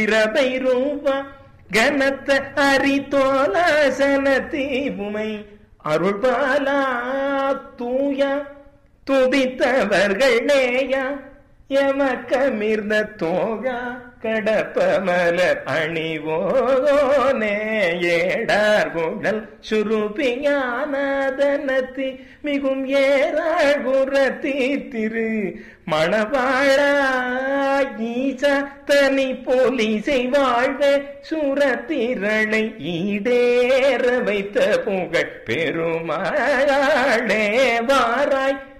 இரவை ரூபா கனத்த அரித்தோலாசன தீபுமை அருள்பாலா தூயா துதித்தவர்கள் நேயா எமக்கமிர்ந்த தோகா கடப்பமலர் அணிவோனே ஏடார் குழல் சுருபிஞானதனத்தி மிகும் ஏறாகுரத்தி திரு மணவாழா ஈசா தனி போலீசை வாழ்க சுரத்திரளை ஈடேற வைத்த புகழ் பெருமாளே வாராய்